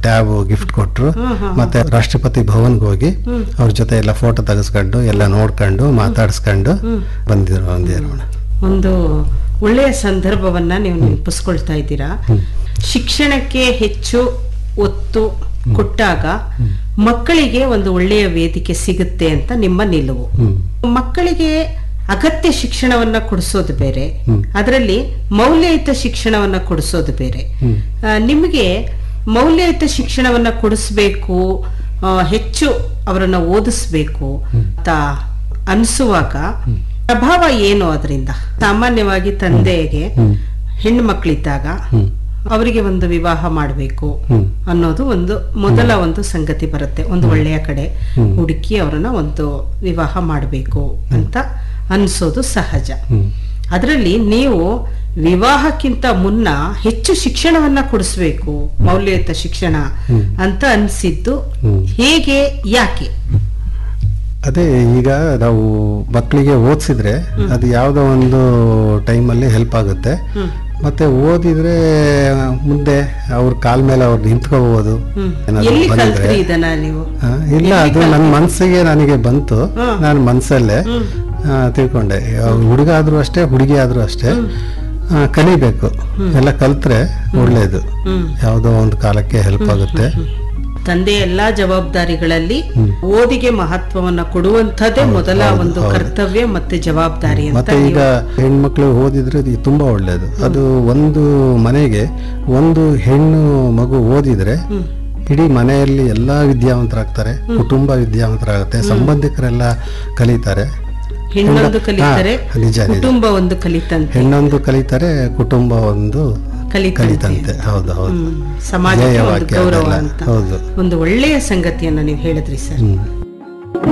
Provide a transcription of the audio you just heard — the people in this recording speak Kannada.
ಟ್ಯಾಬ್ ಗಿಫ್ಟ್ ಕೊಟ್ರು ಮತ್ತೆ ರಾಷ್ಟ್ರಪತಿ ಭವನ್ಗೆ ಹೋಗಿ ಅವ್ರ ಜೊತೆ ಎಲ್ಲ ಫೋಟೋ ತೆಗೆಸ್ಕೊಂಡು ಎಲ್ಲ ನೋಡ್ಕೊಂಡು ಮಾತಾಡಿಸ್ಕೊಂಡು ಬಂದಿರೋ ಒಂದಿರೋಣ ಒಂದು ಒಳ್ಳೆಯ ಸಂದರ್ಭವನ್ನ ನೀವು ನೆನಪಿಸ್ಕೊಳ್ತಾ ಇದ್ದೀರಾ ಶಿಕ್ಷಣಕ್ಕೆ ಹೆಚ್ಚು ಒತ್ತು ಕೊಟ್ಟಾಗ ಮಕ್ಕಳಿಗೆ ಒಂದು ಒಳ್ಳೆಯ ವೇದಿಕೆ ಸಿಗುತ್ತೆ ಅಂತ ನಿಮ್ಮ ನಿಲುವು ಮಕ್ಕಳಿಗೆ ಅಗತ್ಯ ಶಿಕ್ಷಣವನ್ನ ಕೊಡಿಸೋದು ಬೇರೆ ಅದರಲ್ಲಿ ಮೌಲ್ಯಯುತ ಶಿಕ್ಷಣವನ್ನ ಕೊಡಿಸೋದು ಬೇರೆ ಆ, ನಿಮಗೆ ಮೌಲ್ಯಯುತ ಶಿಕ್ಷಣವನ್ನ ಕೊಡಿಸ್ಬೇಕು ಆ, ಹೆಚ್ಚು ಅವರನ್ನ ಓದಿಸ್ಬೇಕು ಅಂತ ಅನಿಸುವಾಗ ಪ್ರಭಾವ ಏನು ಅದರಿಂದ ಸಾಮಾನ್ಯವಾಗಿ ತಂದೆಗೆ ಹೆಣ್ಣು ಮಕ್ಕಳಿದ್ದಾಗ ಅವರಿಗೆ ಒಂದು ವಿವಾಹ ಮಾಡಬೇಕು ಅನ್ನೋದು ಒಂದು ಮೊದಲ ಒಂದು ಸಂಗತಿ ಬರುತ್ತೆ ಒಂದು ಒಳ್ಳೆಯ ಕಡೆ ಹುಡುಕಿ ಅವರನ್ನ ಒಂದು ವಿವಾಹ ಮಾಡಬೇಕು ಅಂತ ಅನ್ಸೋದು ಸಹಜ ಅದರಲ್ಲಿ ನೀವು ವಿವಾಹಕ್ಕಿಂತ ಮುನ್ನ ಹೆಚ್ಚು ಶಿಕ್ಷಣವನ್ನ ಕೊಡಿಸ್ಬೇಕು ಮೌಲ್ಯಯುತ ಶಿಕ್ಷಣ ಅಂತ ಅನ್ಸಿದ್ದು ಹೇಗೆ ಯಾಕೆ ಅದೇ ಈಗ ನಾವು ಮಕ್ಕಳಿಗೆ ಓದಿಸಿದ್ರೆ ಅದು ಯಾವುದೋ ಒಂದು ಟೈಮಲ್ಲಿ ಹೆಲ್ಪ್ ಆಗುತ್ತೆ ಮತ್ತೆ ಓದಿದ್ರೆ ಮುಂದೆ ಅವ್ರ ಕಾಲ್ ಮೇಲೆ ಅವ್ರು ನಿಂತ್ಕೋಬಹುದು ಏನಾದ್ರು ಎಲ್ಲಿ ಬಂದಿದ್ರೆ ಕಲ್ತ್ರಿ ಇದನ್ನ ನೀವು ಆ, ಇಲ್ಲ ಅದು ನನ್ನ ಮನಸ್ಸಿಗೆ ನನಗೆ ಬಂತು ನಾನು ಮನಸ್ಸಲ್ಲೇ ಆ, ತಿಳ್ಕೊಂಡೆ ಹುಡುಗ ಆದ್ರೂ ಅಷ್ಟೇ ಹುಡುಗಿ ಆದ್ರೂ ಅಷ್ಟೇ ಆ, ಕಲಿಬೇಕು ಎಲ್ಲ ಕಲ್ತ್ರೆ ಒಳ್ಳೇದು ಯಾವುದೋ ಒಂದು ಕಾಲಕ್ಕೆ ಹೆಲ್ಪ್ ಆಗುತ್ತೆ ತಂದೆ ಎಲ್ಲಾ ಜವಾಬ್ದಾರಿಗಳಲ್ಲಿ ಓದಿಗೆ ಮಹತ್ವವನ್ನ ಕೊಡುವಂಥದ್ದೇ ಮೊದಲ ಒಂದು ಕರ್ತವ್ಯ ಮತ್ತೆ ಜವಾಬ್ದಾರಿ ಅಂತ ಮತ್ತೆ ಈಗ ಹೆಣ್ಮಕ್ಳು ಓದಿದ್ರೆ ಅದು ತುಂಬಾ ಒಳ್ಳೇದು ಅದು ಒಂದು ಮನೆಗೆ ಒಂದು ಹೆಣ್ಣು ಮಗು ಓದಿದ್ರೆ ಇಡೀ ಮನೆಯಲ್ಲಿ ಎಲ್ಲಾ ವಿದ್ಯಾವಂತರಾಗ್ತಾರೆ ಕುಟುಂಬ ವಿದ್ಯಾವಂತರಾಗುತ್ತೆ ಸಂಬಂಧಿಕರೆಲ್ಲ ಕಲಿತಾರೆ ಹೆಣ್ಣೊಂದು ಕಲಿತರೆ ಹಾ, ನಿಜ ನಿಜ ಕುಟುಂಬ ಒಂದು ಕಲಿತಂತೆ ಹೆಣ್ಣೊಂದು ಕಲಿತಾರೆ ಕುಟುಂಬ ಒಂದು ಕಲಿತಂತೆ ಕಲಿತಂತೆ ಹೌದು ಹೌದು ಹ್ಮ್. ಸಮಾಜಕ್ಕೆ ಒಂದು ಧ್ಯೇಯವಾಕ್ಯ ಗೌರವ ಅದೆಲ್ಲ. ಅಂತ ಹೌದು ಒಂದು ಒಳ್ಳೆಯ ಸಂಗತಿಯನ್ನ ನೀವು ಹೇಳಿದ್ರಿ ಸರ್ ಹ್ಮ್.